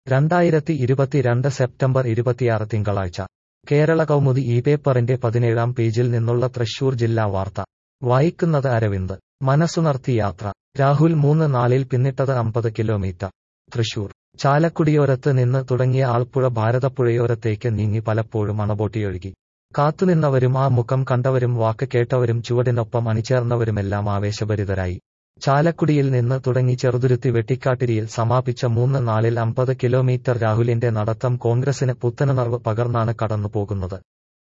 രണ്ടായിരത്തി ഇരുപത്തിരണ്ട് സെപ്റ്റംബർ ഇരുപത്തിയാറ് തിങ്കളാഴ്ച കേരള കൗമുദി ഈ പേപ്പറിന്റെ പതിനേഴാം പേജിൽ നിന്നുള്ള തൃശൂർ ജില്ലാ വാർത്ത വായിക്കുന്നത് അരവിന്ദ് മനസ്സുണർത്തി യാത്ര രാഹുൽ മൂന്ന് നാളിൽ പിന്നിട്ടത് അമ്പത് കിലോമീറ്റർ തൃശൂർ ചാലക്കുടിയോരത്ത് നിന്ന് തുടങ്ങിയ ആൾപ്പുഴ ഭാരതപ്പുഴയോരത്തേക്ക് നീങ്ങി പലപ്പോഴും അണപൊട്ടിയൊഴുകി കാത്തുനിന്നവരും ആ മുഖം കണ്ടവരും വാക്ക് കേട്ടവരും ചുവടിനൊപ്പം അണിചേർന്നവരുമെല്ലാം ആവേശഭരിതരായി ചാലക്കുടിയിൽ നിന്ന് തുടങ്ങി ചെറുതുരുത്തി വെട്ടിക്കാട്ടിരിയിൽ സമാപിച്ച മൂന്ന് നാളിൽ അമ്പത് കിലോമീറ്റർ രാഹുലിന്റെ നടത്തം കോൺഗ്രസിന് പുത്തനുണർവ് പകർന്നാണ് കടന്നുപോകുന്നത്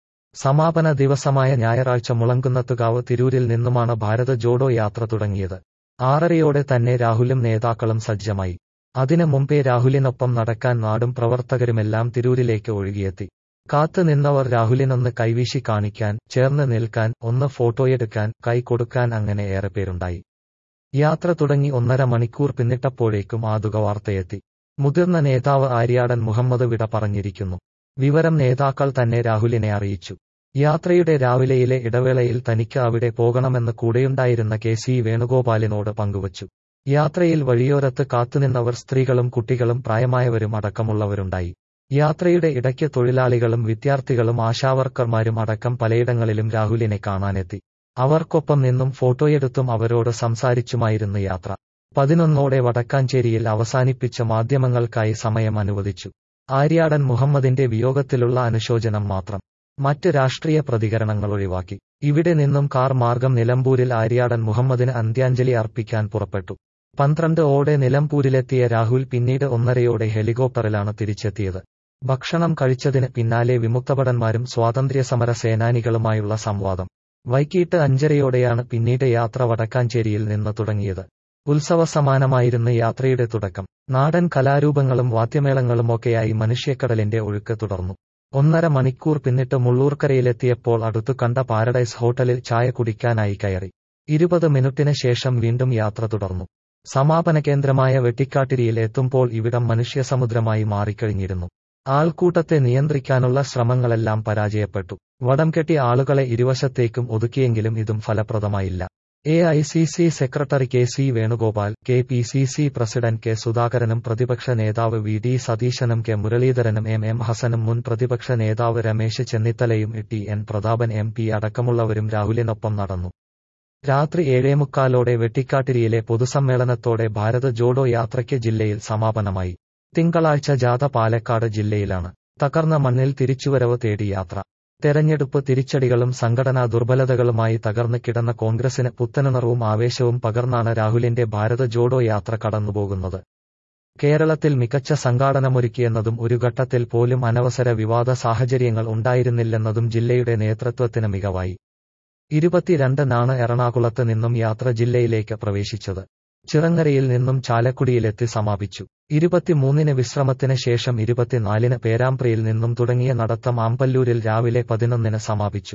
സമാപന ദിവസമായ ഞായറാഴ്ച മുളങ്കുന്നത്തുകാവ് തിരൂരിൽ നിന്നുമാണ് ഭാരത ജോഡോ യാത്ര തുടങ്ങിയത് ആറരയോടെ തന്നെ രാഹുലും നേതാക്കളും സജ്ജമായി അതിനു മുമ്പേ രാഹുലിനൊപ്പം നടക്കാൻ നാടും പ്രവർത്തകരുമെല്ലാം തിരൂരിലേക്ക് ഒഴുകിയെത്തി കാത്തു നിന്നവർ രാഹുലിനൊന്ന് കൈവീശി കാണിക്കാൻ ചേർന്ന് നിൽക്കാൻ ഒന്ന് ഫോട്ടോയെടുക്കാൻ കൈ കൊടുക്കാൻ അങ്ങനെ ഏറെ പേരുണ്ടായി യാത്ര തുടങ്ങി ഒന്നര മണിക്കൂർ പിന്നിട്ടപ്പോഴേക്കും ആതുക വാർത്തയെത്തി മുതിർന്ന നേതാവ് ആര്യാടൻ മുഹമ്മദ് വിട പറഞ്ഞിരിക്കുന്നു വിവരം നേതാക്കൾ തന്നെ രാഹുലിനെ അറിയിച്ചു യാത്രയുടെ രാവിലെയിലെ ഇടവേളയിൽ തനിക്ക് അവിടെ പോകണമെന്ന് കൂടെയുണ്ടായിരുന്ന കെ സി വേണുഗോപാലിനോട് പങ്കുവച്ചു യാത്രയിൽ വഴിയോരത്ത് കാത്തുനിന്നവർ സ്ത്രീകളും കുട്ടികളും പ്രായമായവരും അടക്കമുള്ളവരുണ്ടായി യാത്രയുടെ ഇടയ്ക്ക് തൊഴിലാളികളും വിദ്യാർത്ഥികളും ആശാവർക്കർമാരും അടക്കം പലയിടങ്ങളിലും രാഹുലിനെ കാണാനെത്തി അവർക്കൊപ്പം നിന്നും ഫോട്ടോയെടുത്തും അവരോട് സംസാരിച്ചുമായിരുന്നു യാത്ര പതിനൊന്നോടെ വടക്കാഞ്ചേരിയിൽ അവസാനിപ്പിച്ച മാധ്യമങ്ങൾക്കായി സമയം അനുവദിച്ചു ആര്യാടൻ മുഹമ്മദിന്റെ വിയോഗത്തിലുള്ള അനുശോചനം മാത്രം മറ്റ് രാഷ്ട്രീയ പ്രതികരണങ്ങൾ ഒഴിവാക്കി ഇവിടെ നിന്നും കാർ മാർഗം നിലമ്പൂരിൽ ആര്യാടൻ മുഹമ്മദിന് അന്ത്യാഞ്ജലി അർപ്പിക്കാൻ പുറപ്പെട്ടു പന്ത്രണ്ട് ഓടെ നിലമ്പൂരിലെത്തിയ രാഹുൽ പിന്നീട് ഒന്നരയോടെ ഹെലികോപ്റ്ററിലാണ് തിരിച്ചെത്തിയത് ഭക്ഷണം കഴിച്ചതിന് പിന്നാലെ വിമുക്തഭടന്മാരും സ്വാതന്ത്ര്യസമര സേനാനികളുമായുള്ള സംവാദം വൈകിട്ട് അഞ്ചരയോടെയാണ് പിന്നീട് യാത്ര വടക്കാഞ്ചേരിയിൽ നിന്ന് തുടങ്ങിയത് ഉത്സവ സമാനമായിരുന്ന യാത്രയുടെ തുടക്കം നാടൻ കലാരൂപങ്ങളും വാദ്യമേളങ്ങളുമൊക്കെയായി മനുഷ്യക്കടലിന്റെ ഒഴുക്ക് തുടർന്നു ഒന്നര മണിക്കൂർ പിന്നിട്ട് മുള്ളൂർക്കരയിലെത്തിയപ്പോൾ അടുത്തു കണ്ട പാരഡൈസ് ഹോട്ടലിൽ ചായ കുടിക്കാനായി കയറി ഇരുപത് മിനിറ്റിന് ശേഷം വീണ്ടും യാത്ര തുടർന്നു സമാപന കേന്ദ്രമായ വെട്ടിക്കാട്ടിരിയിൽ എത്തുമ്പോൾ ഇവിടം മനുഷ്യസമുദ്രമായി മാറിക്കഴിഞ്ഞിരുന്നു ആൾക്കൂട്ടത്തെ നിയന്ത്രിക്കാനുള്ള ശ്രമങ്ങളെല്ലാം പരാജയപ്പെട്ടു വടം കെട്ടി ആളുകളെ ഇരുവശത്തേക്കും ഒതുക്കിയെങ്കിലും ഇതും ഫലപ്രദമായില്ല A I C C secretary K C Venugopal K P C C president K സുധാകരനും പ്രതിപക്ഷ നേതാവ് വി ഡി സതീശനും കെ മുരളീധരനും എം എം ഹസനും മുൻ പ്രതിപക്ഷ നേതാവ് രമേശ് ചെന്നിത്തലയും T N Prathapan M P അടക്കമുള്ളവരും രാഹുലിനൊപ്പം നടന്നു രാത്രി ഏഴേമുക്കാലോടെ വെട്ടിക്കാട്ടിരിയിലെ പൊതുസമ്മേളനത്തോടെ ഭാരത ജോഡോ യാത്രയ്ക്ക് ജില്ലയിൽ സമാപനമായി തിങ്കളാഴ്ച ജാഥ പാലക്കാട് ജില്ലയിലാണ് തകർന്ന മണ്ണിൽ തിരിച്ചുവരവ് തേടി യാത്ര തെരഞ്ഞെടുപ്പ് തിരിച്ചടികളും സംഘടനാ ദുർബലതകളുമായി തകർന്ന് കിടന്ന കോൺഗ്രസിന് പുത്തനുണർവും ആവേശവും പകർന്നാണ് രാഹുലിന്റെ ഭാരത ജോഡോ യാത്ര കടന്നുപോകുന്നത് കേരളത്തിൽ മികച്ച സംഘാടനമൊരുക്കിയെന്നതും ഒരു ഘട്ടത്തിൽ പോലും അനവസര വിവാദ സാഹചര്യങ്ങൾ ഉണ്ടായിരുന്നില്ലെന്നതും ജില്ലയുടെ നേതൃത്വത്തിന് മികവായി ഇരുപത്തിരണ്ടിനാണ് എറണാകുളത്ത് നിന്നും യാത്ര ജില്ലയിലേക്ക് പ്രവേശിച്ചത് ചിറങ്ങരയിൽ നിന്നും ചാലക്കുടിയിലെത്തി സമാപിച്ചു ഇരുപത്തിമൂന്നിന് വിശ്രമത്തിന് ശേഷം ഇരുപത്തിനാലിന് പേരാമ്പ്രയിൽ നിന്നും തുടങ്ങിയ നടത്തം ആമ്പല്ലൂരിൽ രാവിലെ പതിനൊന്നിന് സമാപിച്ചു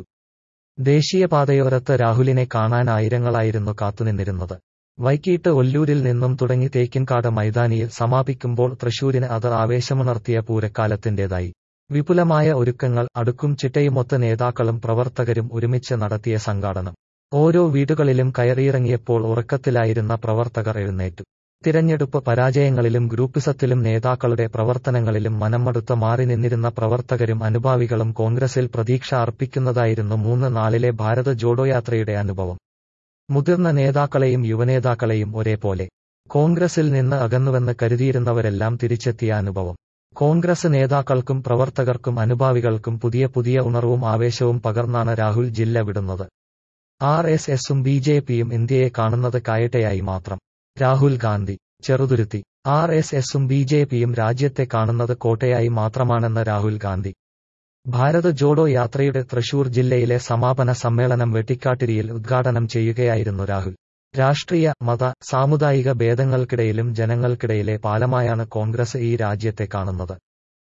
ദേശീയപാതയോരത്ത് രാഹുലിനെ കാണാൻ ആയിരങ്ങളായിരുന്നു കാത്തുനിന്നിരുന്നത് വൈകിട്ട് ഒല്ലൂരിൽ നിന്നും തുടങ്ങി തേക്കിൻകാട് മൈതാനിയിൽ സമാപിക്കുമ്പോൾ തൃശൂരിന് അത് ആവേശമുണർത്തിയ പൂരക്കാലത്തിന്റേതായി വിപുലമായ ഒരുക്കങ്ങൾ അടുക്കും ചിട്ടയുമൊത്ത നേതാക്കളും പ്രവർത്തകരും ഒരുമിച്ച് നടത്തിയ സംഘാടനം ഓരോ വീടുകളിലും കയറിയിറങ്ങിയപ്പോൾ ഉറക്കത്തിലായിരുന്ന പ്രവർത്തകർ എഴുന്നേറ്റു തിരഞ്ഞെടുപ്പ് പരാജയങ്ങളിലും ഗ്രൂപ്പിസത്തിലും നേതാക്കളുടെ പ്രവർത്തനങ്ങളിലും മനംമടുത്ത മാറി നിന്നിരുന്ന പ്രവർത്തകരും അനുഭാവികളും കോൺഗ്രസിൽ പ്രതീക്ഷ അർപ്പിക്കുന്നതായിരുന്നു മൂന്ന് നാളിലെ ഭാരത ജോഡോയാത്രയുടെ അനുഭവം മുതിർന്ന നേതാക്കളെയും യുവനേതാക്കളെയും ഒരേപോലെ കോൺഗ്രസിൽ നിന്ന് അകന്നുവെന്ന് കരുതിയിരുന്നവരെല്ലാം തിരിച്ചെത്തിയ അനുഭവം കോൺഗ്രസ് നേതാക്കൾക്കും പ്രവർത്തകർക്കും അനുഭാവികൾക്കും പുതിയ പുതിയ ഉണർവും ആവേശവും പകർന്നാണ് രാഹുൽ ജില്ല വിടുന്നത് ആർ എസ് എസും ബി ജെ പിയും ഇന്ത്യയെ കാണുന്നത് കായട്ടയായി മാത്രം രാഹുൽ ഗാന്ധി ചെറുതുരുത്തി ആർ എസ് എസും ബി ജെ പിയും രാജ്യത്തെ കാണുന്നത് കോട്ടയായി മാത്രമാണെന്ന് രാഹുൽ ഗാന്ധി ഭാരത ജോഡോ യാത്രയുടെ തൃശൂർ ജില്ലയിലെ സമാപന സമ്മേളനം വെട്ടിക്കാട്ടിരിയിൽ ഉദ്ഘാടനം ചെയ്യുകയായിരുന്നു രാഹുൽ രാഷ്ട്രീയ മത സാമുദായിക ഭേദങ്ങൾക്കിടയിലും ജനങ്ങൾക്കിടയിലെ പാലമായാണ് കോൺഗ്രസ് ഈ രാജ്യത്തെ കാണുന്നത്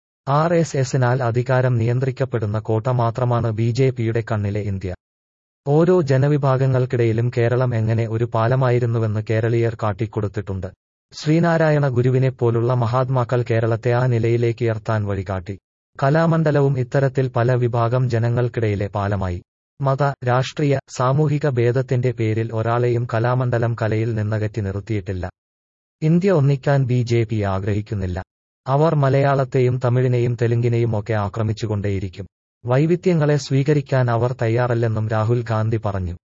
ആർ എസ് എസിനാൽ അധികാരം നിയന്ത്രിക്കപ്പെടുന്ന കോട്ട മാത്രമാണ് ബി ജെ പിയുടെ കണ്ണിലെ ഇന്ത്യ ഓരോ ജനവിഭാഗങ്ങൾക്കിടയിലും കേരളം എങ്ങനെ ഒരു പാലമായിരുന്നുവെന്ന് കേരളീയർ കാട്ടിക്കൊടുത്തിട്ടുണ്ട് ശ്രീനാരായണ ഗുരുവിനെപ്പോലുള്ള മഹാത്മാക്കൾ കേരളത്തെ ആ നിലയിലേക്ക് ഉയർത്താൻ വഴികാട്ടി കലാമണ്ഡലവും ഇത്തരത്തിൽ പല വിഭാഗം ജനങ്ങൾക്കിടയിലെ പാലമായി മത രാഷ്ട്രീയ സാമൂഹിക ഭേദത്തിന്റെ പേരിൽ ഒരാളെയും കലാമണ്ഡലം കലയിൽ നിന്നകറ്റി നിർത്തിയിട്ടില്ല ഇന്ത്യ ഒന്നിക്കാൻ ബി ജെ പി ആഗ്രഹിക്കുന്നില്ല അവർ മലയാളത്തെയും തമിഴിനെയും തെലുങ്കിനെയും ഒക്കെ ആക്രമിച്ചുകൊണ്ടേയിരിക്കും വൈവിധ്യങ്ങളെ സ്വീകരിക്കാൻ അവർ തയ്യാറല്ലെന്നും രാഹുൽ ഗാന്ധി പറഞ്ഞു